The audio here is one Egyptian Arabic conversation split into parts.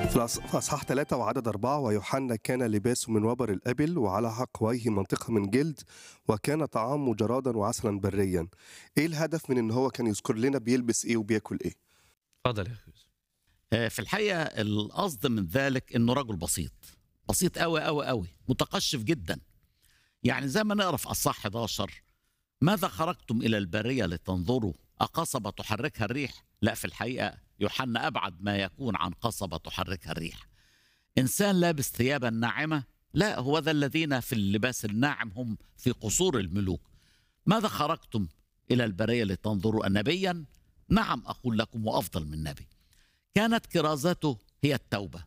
في الأص- في أصحاح ثلاثة وعدد أربعة ويوحنا كان لباسه من وبر الأبل وعلى حقويه منطقة من جلد وكان طعامه جرادا وعسلا بريا إيه الهدف من إن هو كان يذكر لنا بيلبس إيه وبياكل إيه اتفضل يا اخي يوسف آه، في الحقيقه القصد من ذلك انه رجل بسيط بسيط قوي قوي قوي متقشف جدا يعني زي ما نقرا في اصحاح 11 ماذا خرجتم الى البريه لتنظروا اقصبه تحركها الريح لا في الحقيقه يوحنا ابعد ما يكون عن قصبه تحركها الريح انسان لابس ثيابا ناعمه لا هو ذا الذين في اللباس الناعم هم في قصور الملوك ماذا خرجتم الى البريه لتنظروا نبيا نعم اقول لكم وافضل من نبي كانت كرازته هي التوبه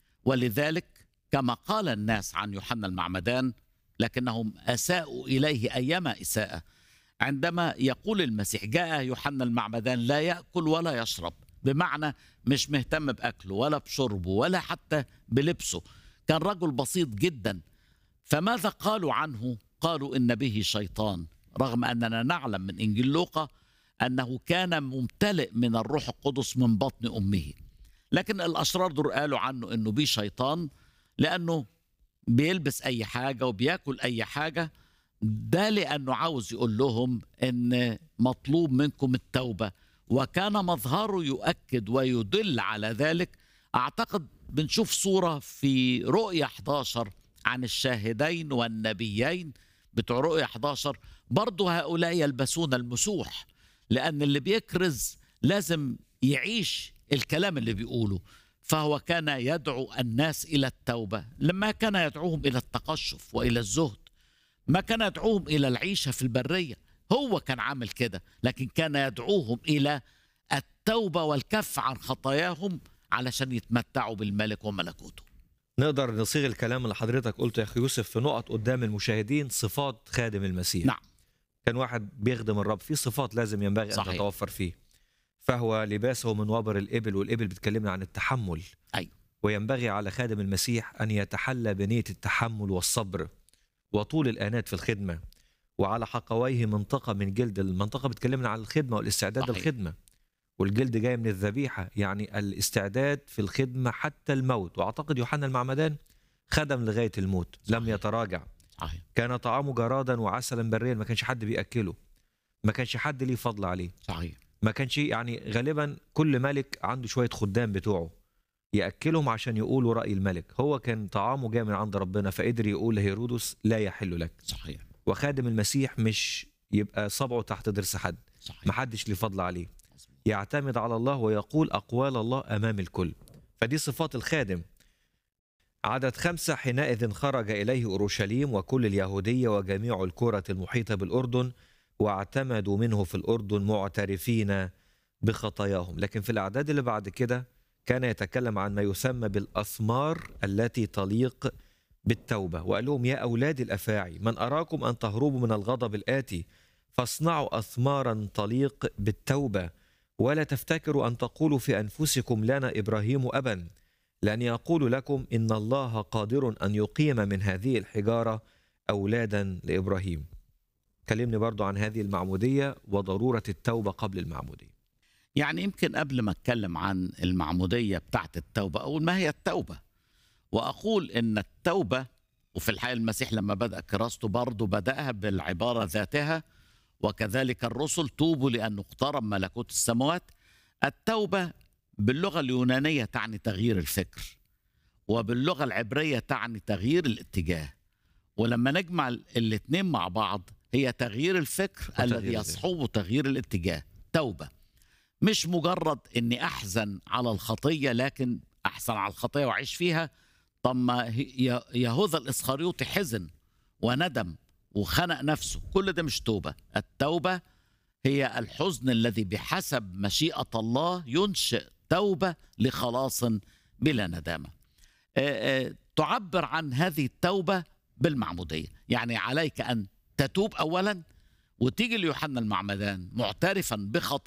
ولذلك كما قال الناس عن يوحنا المعمدان لكنهم اساءوا اليه ايما اساءه عندما يقول المسيح جاء يوحنا المعمدان لا ياكل ولا يشرب بمعنى مش مهتم باكله ولا بشربه ولا حتى بلبسه كان رجل بسيط جدا فماذا قالوا عنه قالوا ان به شيطان رغم اننا نعلم من انجيل لوقا انه كان ممتلئ من الروح القدس من بطن امه لكن الاشرار دول قالوا عنه انه بيه شيطان لانه بيلبس اي حاجه وبياكل اي حاجه ده لانه عاوز يقول لهم ان مطلوب منكم التوبه وكان مظهره يؤكد ويدل على ذلك اعتقد بنشوف صوره في رؤيا 11 عن الشاهدين والنبيين بتوع رؤيا 11 برضه هؤلاء يلبسون المسوح لأن اللي بيكرز لازم يعيش الكلام اللي بيقوله فهو كان يدعو الناس إلى التوبة لما كان يدعوهم إلى التقشف وإلى الزهد ما كان يدعوهم إلى العيشة في البرية هو كان عامل كده لكن كان يدعوهم إلى التوبة والكف عن خطاياهم علشان يتمتعوا بالملك وملكوته نقدر نصيغ الكلام اللي حضرتك قلته يا اخي يوسف في نقط قدام المشاهدين صفات خادم المسيح نعم. كان واحد بيخدم الرب في صفات لازم ينبغي صحيح. ان تتوفر فيه فهو لباسه من وبر الابل والابل بتكلمنا عن التحمل أيوة. وينبغي على خادم المسيح ان يتحلى بنيه التحمل والصبر وطول الانات في الخدمه وعلى حقويه منطقه من جلد المنطقه بتكلمنا عن الخدمه والاستعداد صحيح. للخدمه والجلد جاي من الذبيحه يعني الاستعداد في الخدمه حتى الموت واعتقد يوحنا المعمدان خدم لغايه الموت لم صحيح. يتراجع صحيح كان طعامه جرادا وعسلا بريا ما كانش حد بياكله ما كانش حد ليه فضل عليه صحيح ما كانش يعني غالبا كل ملك عنده شويه خدام بتوعه ياكلهم عشان يقولوا راي الملك هو كان طعامه جاي من عند ربنا فقدر يقول لهيرودس لا يحل لك صحيح وخادم المسيح مش يبقى صبعه تحت ضرس حد صحيح محدش ليه فضل عليه يعتمد على الله ويقول أقوال الله أمام الكل فدي صفات الخادم عدد خمسة حينئذ خرج إليه أورشليم وكل اليهودية وجميع الكرة المحيطة بالأردن واعتمدوا منه في الأردن معترفين بخطاياهم لكن في الأعداد اللي بعد كده كان يتكلم عن ما يسمى بالأثمار التي تليق بالتوبة وقال لهم يا أولاد الأفاعي من أراكم أن تهربوا من الغضب الآتي فاصنعوا أثمارا تليق بالتوبة ولا تفتكروا أن تقولوا في أنفسكم لنا إبراهيم أبا لأن يقول لكم إن الله قادر أن يقيم من هذه الحجارة أولادا لإبراهيم كلمني برضو عن هذه المعمودية وضرورة التوبة قبل المعمودية يعني يمكن قبل ما اتكلم عن المعموديه بتاعت التوبه اقول ما هي التوبه واقول ان التوبه وفي الحقيقه المسيح لما بدا كراسته برضه بداها بالعباره ذاتها وكذلك الرسل توبوا لانه اقترب ملكوت السماوات التوبه باللغه اليونانيه تعني تغيير الفكر وباللغه العبريه تعني تغيير الاتجاه ولما نجمع الاثنين مع بعض هي تغيير الفكر وتغيير الذي الذهن. يصحبه تغيير الاتجاه توبه مش مجرد اني احزن على الخطيه لكن احزن على الخطيه واعيش فيها طب ما هي- يهوذا الاسخريوطي حزن وندم وخنق نفسه كل ده مش توبه التوبه هي الحزن الذي بحسب مشيئه الله ينشئ توبه لخلاص بلا ندامه آه، آه، تعبر عن هذه التوبه بالمعموديه يعني عليك ان تتوب اولا وتيجي ليوحنا المعمدان معترفا بخطأ